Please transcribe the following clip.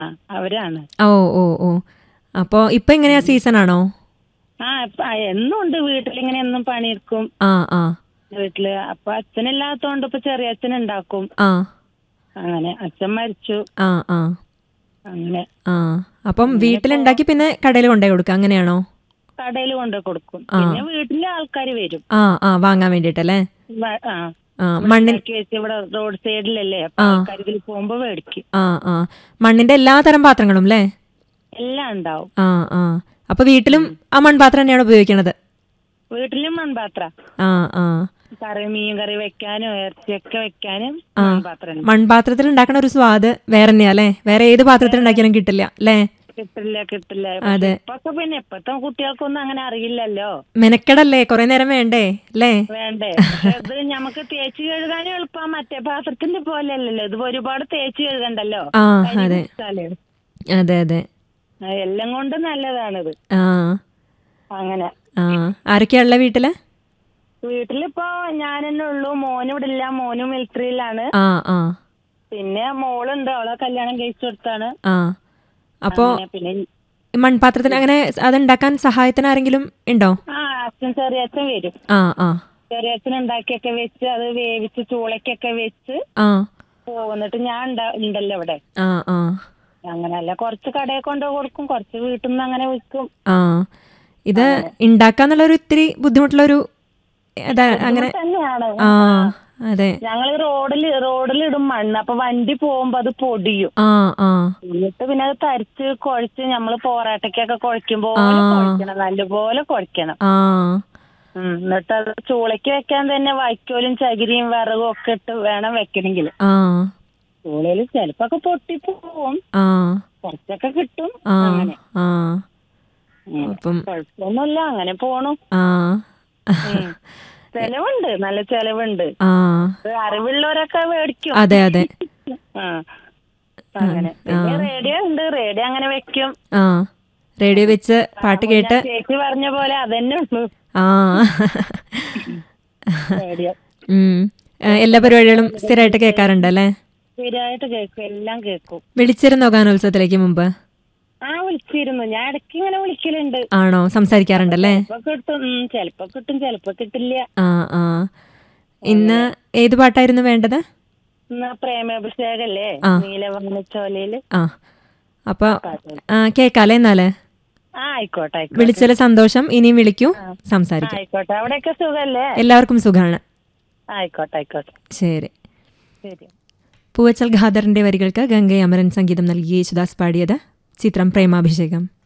ആ, അവരാണ് ഓ ഓ ഓ അപ്പോ ഇപ്പൊ എങ്ങനെയാ സീസൺ ആണോ ആ ഇപ്പ- ആ, എന്നും ഉണ്ട് വീട്ടിലിങ്ങനെ എന്നും പണിയെടുക്കും ആ ആ വീട്ടില് അപ്പൊ അച്ഛനില്ലാത്തോണ്ട് ഇപ്പൊ ചെറിയ അച്ഛൻ ഉണ്ടാക്കും ആ അങ്ങനെ അച്ഛൻ മരിച്ചു ആ ആ അങ്ങനെ ആ അപ്പം വീട്ടിലുണ്ടാക്കി പിന്നെ കടയിൽ കൊണ്ടുപോയി കൊടുക്കുക അങ്ങനെയാണോ കടയിൽ കൊണ്ടു കൊടുക്കും പിന്നെ വീട്ടിലെ ആൾക്കാർ വരും ആ ആ വാങ്ങാൻ വേണ്ടിട്ടല്ലേ വ- ആ ആ മണ്ണിൻ ഉണ്ടാക്കി വെച്ച് ഇവിടെ റോഡ് സൈഡിലല്ലേ അപ്പൊ ആൾക്കാർ ഇതിൽ പോകുമ്പോ മേടിക്കും ആ ആ മണ്ണിന്റെ എല്ലാ തരം പാത്രങ്ങളും അല്ലേ എല്ലാം ഉണ്ടാവും ആ ആ അപ്പൊ വീട്ടിലും ആ മൺപാത്രം തന്നെയാണ് ഉപയോഗിക്കണത് വീട്ടിലും മൺപാത്ര ആ ആ കറി മീൻ കറി വെക്കാനും ഇറച്ചിയൊക്കെ വെക്കാനും മൺപാത്രം ഉണ്ട്. മൺപാത്രത്തിൽ ഉണ്ടാക്കണ ഒരു സ്വാദ് വേറെ തന്നെയാ അല്ലേ വേറെ ഏത് പാത്രത്തിൽ ഉണ്ടാക്കിയാലും കിട്ടില്ല അല്ലേ കിട്ടില്ല കിട്ടില്ല അതെ. ഇപ്പൊക്കെ പിന്നെ ഇപ്പത്തെ കുട്ടികൾക്കൊന്നും അങ്ങനെ അറിയില്ലല്ലോ മെനക്കെടല്ലേ കുറെ നേരം വേണ്ടേ അല്ലേ വേണ്ടേ പക്ഷെ ഇത് നമുക്ക് തേച്ച് കഴുകാനും എളുപ്പം മറ്റേ പാത്രത്തിന്റെ പോലെ അല്ലല്ലോ ഇത് ഒരുപാട് തേച്ച് കഴുകണ്ടല്ലോ ആ കരി അതെ പിടിച്ചാല്. അതെ അതെ ആ, എല്ലാം കൊണ്ട് നല്ലതാണിത് ആ അങ്ങനെ ആ ആരൊക്കെയാ ഉള്ള വീട്ടില് വീട്ടിലിപ്പോ ഞാൻ തന്നെ ഉള്ളൂ മോനും ഇവിടെ ഇല്ല മോനും മിലിറ്ററിയിലാണ് ആ ആ പിന്നെ മോളുണ്ട് അവളെ കല്യാണം കഴിച്ചു കൊടുത്താണ് ആ അപ്പോ അങ്ങനെ പിന്നെ മൺപാത്രത്തിൽ അങ്ങനെ അത് ഉണ്ടാക്കാൻ സഹായത്തിന് ആരെങ്കിലും ഉണ്ടോ ആ അച്ഛൻ ചെറിയച്ഛൻ വരും ആ ആ ചെറിയച്ഛൻ ഉണ്ടാക്കിയൊക്കെ വെച്ച് അത് വേവിച്ച് ചൂളയ്ക്കൊക്കെ വെച്ച് ആ പോകുന്നിട്ട് ഞാൻ ഉണ്ടാ- ഉണ്ടല്ലോ ഇവിടെ ആ ആ അങ്ങനല്ല കുറച്ച് കടയിൽ കൊണ്ട് കൊടുക്കും കുറച്ച് വീട്ടിൽ നിന്ന് അങ്ങനെ വിൽക്കും ആ ഇത് ഉണ്ടാക്കാന്നുള്ള ഒരു ഇത്തിരി ബുദ്ധിമുട്ടുള്ള ഒരു അതാ അങ്ങനെ തന്നെയാണ് ആ അതെ ഞങ്ങൾ റോഡിൽ റോഡിലിടും മണ്ണ് അപ്പൊ വണ്ടി പോകുമ്പോ അത് പൊടിയും ആ ആ എന്നിട്ട് പിന്നെ അത് തരിച്ച് കുഴച്ച് നമ്മള് പോറാട്ടയ്ക്കൊക്കെ കുഴക്കുമ്പോ കുഴക്കണം നല്ലപോലെ കുഴക്കണം ആ ഉം, എന്നിട്ട് അത് ചൂളയ്ക്ക് വെക്കാൻ തന്നെ വൈക്കോലും ചകിരിയും വിറകും ഒക്കെ ഇട്ട് വേണം വെക്കണമെങ്കിൽ ആ ചൂളയില് ചിലപ്പൊക്കെ പൊട്ടിപ്പോവും ആ കുറച്ചൊക്കെ കിട്ടും ആ അങ്ങനെ ആ ഉം. അപ്പം കുഴപ്പമൊന്നുമില്ല അങ്ങനെ പോണു ആ ഉം. ചെലവുണ്ട് നല്ല ചെലവുണ്ട് ആ ഇത് അറിവുള്ളവരൊക്കെ മേടിക്കും അതെ അതെ ആ അങ്ങനെ പിന്നെ റേഡിയോ ഉണ്ട് റേഡിയോ അങ്ങനെ വെക്കും ആ റേഡിയോ വെച്ച് പാട്ട് കേട്ട് ഞാൻ ചേച്ചി പറഞ്ഞ പോലെ അതന്നെ ഉള്ളൂ ആ റേഡിയോ ഉം. ആ, എല്ലാ പരിപാടികളും സ്ഥിരമായിട്ട് കേൾക്കാറുണ്ട് അല്ലേ സ്ഥിരമായിട്ട് കേൾക്കും എല്ലാം കേൾക്കും വിളിച്ചിരുന്നോ ഗാനോത്സവത്തിലേക്ക് മുമ്പ് ആ വിളിച്ചിരുന്നു ഞാൻ ഇടയ്ക്ക് ഇങ്ങനെ വിളിക്കലുണ്ട് ആണോ സംസാരിക്കാറുണ്ടല്ലേ ചിലപ്പോ കിട്ടും ഉം, ചിലപ്പോ കിട്ടും ചിലപ്പോ കിട്ടില്ല ആ ആ ഇന്ന് ഏത് പാട്ടായിരുന്നു വേണ്ടത് ഇന്ന് പ്രേമാഭിഷേകല്ലേ നീലവർണ്ണച്ചോലയില് ആ അപ്പൊ ആ, കേക്കാലേ എന്നാല് ആ ആയിക്കോട്ടെ ആയിക്കോട്ടെ വിളിച്ചതിൽ സന്തോഷം ഇനിയും വിളിക്കൂ സംസാരിക്കാം ആയിക്കോട്ടെ അവിടെയൊക്കെ സുഖല്ലേ എല്ലാവർക്കും സുഖാണ് ആയിക്കോട്ടെ ആയിക്കോട്ടെ ശരി ശരി പൂവച്ചൽ ഖാദറിന്റെ വരികൾക്ക് ഗംഗ അമരൻ സംഗീതം നൽകി യേശുദാസ് പാടിയത് ചിത്രം പ്രേമാഭിഷേകം